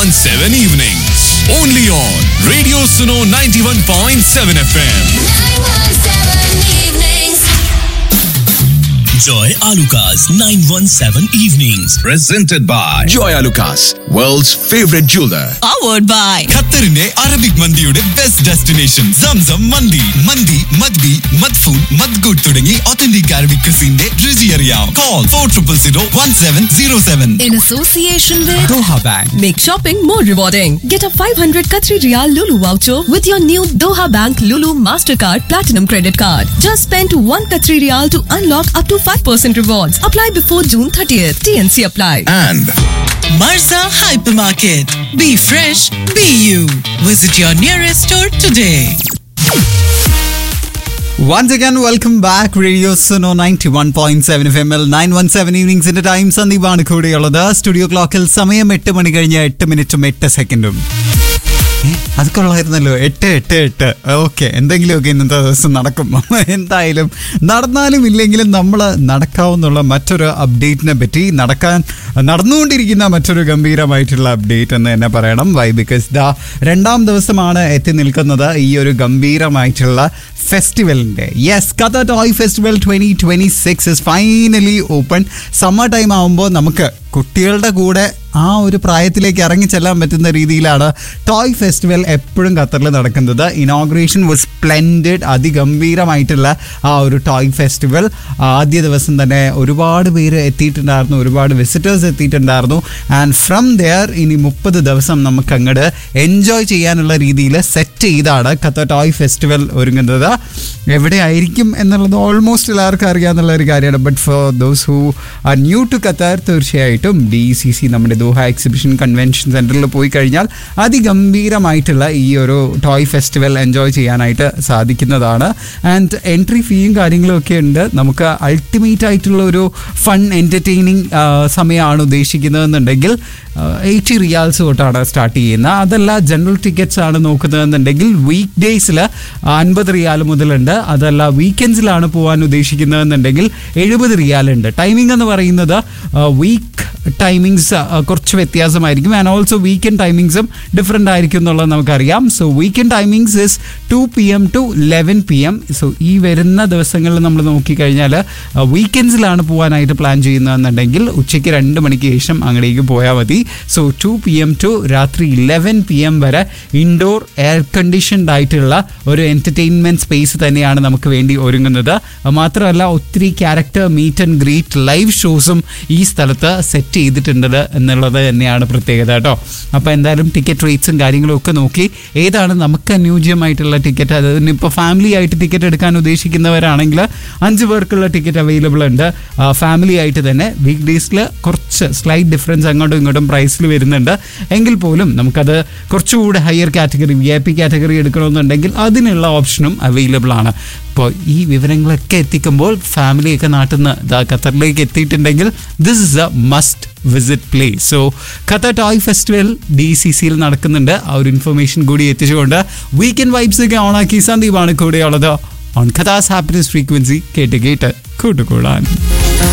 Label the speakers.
Speaker 1: 917 evenings. Only on Radio Suno 91.7 FM.
Speaker 2: Joy Alukas 917 Evenings.
Speaker 1: Presented by Joy Alukas, world's favorite jeweler.
Speaker 3: powered by
Speaker 1: ഖത്തറിന്റെ Arabic മന്തിയുടെ best destination Zamzam മന്തി മന്തി മദ്ബി മദ്ഫൂൻ മദ്ഗുഡ് തുടങ്ങി ഒത്തന്റിക് അറബിക് ക്രിസിന്റെ രുചി അറിയാം call four triple zero one seven zero seven
Speaker 3: in association with
Speaker 1: Doha bank
Speaker 3: Make shopping more rewarding. Get a 500 Qatari Riyal Lulu voucher with your new Doha Bank Lulu Mastercard Platinum Credit Card. Just spend 1 Qatari Riyal to unlock up to 5% rewards. Apply before June 30th. TNC apply.
Speaker 1: and
Speaker 4: Marza Hypermarket. Be fresh, be you. Visit your nearest store today.
Speaker 5: Once again, welcome back. Radio Suno 91.7 FM ൽ 917 ഈവനിങ്സിന്റെ time സന്ദീപാണ് കൂടെയുള്ളത് studio ക്ലോക്കിൽ സമയം എട്ട് മണി കഴിഞ്ഞ് എട്ട് മിനിറ്റും എട്ട് സെക്കൻഡും ഏ, അത് കൊള്ളായിരുന്നല്ലോ എട്ട് എട്ട് എട്ട് ഓക്കെ എന്തെങ്കിലുമൊക്കെ ഇന്നത്തെ ദിവസം നടക്കും എന്തായാലും നടന്നാലും ഇല്ലെങ്കിലും നമ്മൾ നടക്കാവുന്നുള്ള മറ്റൊരു അപ്ഡേറ്റിനെ പറ്റി നടക്കാൻ നടന്നുകൊണ്ടിരിക്കുന്ന മറ്റൊരു ഗംഭീരമായിട്ടുള്ള അപ്ഡേറ്റ് എന്ന് തന്നെ പറയണം വൈ ബിക്കോസ് ദാ രണ്ടാം ദിവസമാണ് എത്തി നിൽക്കുന്നത് ഈ ഒരു ഗംഭീരമായിട്ടുള്ള ഫെസ്റ്റിവലിന്റെ yes Qatar toy festival twenty twenty six is finally open summer time ആകുമ്പോൾ നമുക്ക് കുട്ടികളുടെ കൂടെ ആ ഒരു പ്രായത്തിലേക്ക് ഇറങ്ങി ചെല്ലാൻ പറ്റുന്ന രീതിയിലാണ് ടോയ് ഫെസ്റ്റിവൽ എപ്പോഴും ഖത്തറിൽ നടക്കുന്നത് ഇനോഗ്രേഷൻ വാസ് സ്പ്ലെൻഡഡ് അതിഗംഭീരമായിട്ടുള്ള ആ ഒരു ടോയ് ഫെസ്റ്റിവൽ ആദ്യ ദിവസം തന്നെ ഒരുപാട് പേര് എത്തിയിട്ടുണ്ടായിരുന്നു ഒരുപാട് വിസിറ്റേഴ്സ് എത്തിയിട്ടുണ്ടായിരുന്നു ആൻഡ് ഫ്രം ദെയർ ഇനി മുപ്പത് ദിവസം നമുക്ക് അങ്ങോട്ട് എൻജോയ് ചെയ്യാനുള്ള രീതിയിൽ സെറ്റ് ചെയ്താണ് ഖത്തർ ടോയ് ഫെസ്റ്റിവൽ ഒരുങ്ങുന്നത് എവിടെയായിരിക്കും എന്നുള്ളത് ഓൾമോസ്റ്റ് എല്ലാവർക്കും അറിയാവുന്ന ഒരു കാര്യമാണ് but for those who are new to Qatar തീർച്ചയായിട്ടും ഡി സി സി നമ്മുടെ ദോഹ എക്സിബിഷൻ കൺവെൻഷൻ സെൻറ്ററിൽ പോയി കഴിഞ്ഞാൽ അതിഗംഭീരമായിട്ടുള്ള ഈ ഒരു ടോയ് ഫെസ്റ്റിവൽ എൻജോയ് ചെയ്യാനായിട്ട് സാധിക്കുന്നതാണ് ആൻഡ് എൻട്രി ഫീയും കാര്യങ്ങളും ഒക്കെ ഉണ്ട് നമുക്ക് അൾട്ടിമേറ്റ് ആയിട്ടുള്ള ഒരു ഫൺ എൻ്റർടൈനിങ് സമയമാണ് ഉദ്ദേശിക്കുന്നതെന്നുണ്ടെങ്കിൽ എയ്റ്റി റിയാൽസ് തൊട്ടാണ് സ്റ്റാർട്ട് ചെയ്യുന്നത് അതല്ല ജനറൽ ടിക്കറ്റ്സ് ആണ് നോക്കുന്നതെന്നുണ്ടെങ്കിൽ വീക്ക് ഡേയ്സിൽ അൻപത് റിയാൽ മുതലുണ്ട് അതല്ല വീക്കെൻഡ്സിലാണ് പോകാൻ ഉദ്ദേശിക്കുന്നതെന്നുണ്ടെങ്കിൽ എഴുപത് റിയാലുണ്ട് ടൈമിംഗ് എന്ന് പറയുന്നത് വീക്ക് ടൈമിങ്സ് കുറച്ച് വ്യത്യാസമായിരിക്കും ആൻഡ് ഓൾസോ വീക്കെൻഡ് ടൈമിങ്സും ഡിഫറെൻ്റ് ആയിരിക്കും എന്നുള്ളത് നമുക്കറിയാം so weekend timings is two P M to eleven P M so ഈ വരുന്ന ദിവസങ്ങളിൽ നമ്മൾ നോക്കിക്കഴിഞ്ഞാൽ വീക്കെൻഡ്സിലാണ് പോകാനായിട്ട് പ്ലാൻ ചെയ്യുന്നതെന്നുണ്ടെങ്കിൽ ഉച്ചയ്ക്ക് രണ്ട് മണിക്ക് ശേഷം അങ്ങടേക്ക് പോയാൽ മതി so two P M to രാത്രി ഇലവൻ പി എം വരെ ഇൻഡോർ എയർ കണ്ടീഷൻഡ് ആയിട്ടുള്ള ഒരു എൻ്റർടൈൻമെൻറ്റ് സ്പേസ് തന്നെയാണ് നമുക്ക് വേണ്ടി ഒരുങ്ങുന്നത് മാത്രമല്ല ഒത്തിരി character meet and greet live ഷോസും ഈ സ്ഥലത്ത് സെറ്റ് ചെയ്തിട്ടുണ്ട് എന്നുള്ളത് തന്നെയാണ് പ്രത്യേകത കേട്ടോ അപ്പോൾ എന്തായാലും ടിക്കറ്റ് റേറ്റ്സും കാര്യങ്ങളും ഒക്കെ നോക്കി ഏതാണ് നമുക്ക് അനുയോജ്യമായിട്ടുള്ള ടിക്കറ്റ് അതിന് ഇപ്പോൾ ഫാമിലി ആയിട്ട് ടിക്കറ്റ് എടുക്കാൻ ഉദ്ദേശിക്കുന്നവരാണെങ്കിൽ അഞ്ച് പേർക്കുള്ള ടിക്കറ്റ് അവൈലബിൾ ഉണ്ട് ഫാമിലി ആയിട്ട് തന്നെ വീക്ക് ഡേയ്സിൽ കുറച്ച് സ്ലൈറ്റ് ഡിഫറൻസ് അങ്ങോട്ടും ഇങ്ങോട്ടും പ്രൈസിൽ വരുന്നുണ്ട് എങ്കിൽ പോലും നമുക്കത് കുറച്ചുകൂടെ higher category V I P category എടുക്കണമെന്നുണ്ടെങ്കിൽ അതിനുള്ള ഓപ്ഷനും അവൈലബിൾ ആണ് അപ്പോൾ ഈ വിവരങ്ങളൊക്കെ എത്തിക്കുമ്പോൾ ഫാമിലിയൊക്കെ നാട്ടിൽ നിന്ന് ഇതാ ഖത്തറിലേക്ക് എത്തിയിട്ടുണ്ടെങ്കിൽ this is a must visit place so Qatar toy festival D C സിയിൽ നടക്കുന്നുണ്ട് ആ ഒരു ഇൻഫർമേഷൻ കൂടി എത്തിച്ചുകൊണ്ട് വീക്കെൻഡ് വൈബ്സ് ഒക്കെ ഓണാക്കി സന്ദീപാണ് കൂടെയുള്ളത് ഓൺ ഖതാസ് ഹാപ്പിനെസ് ഫ്രീക്വൻസി കേട്ട് കേട്ട് കൂട്ടുകൂടാൻ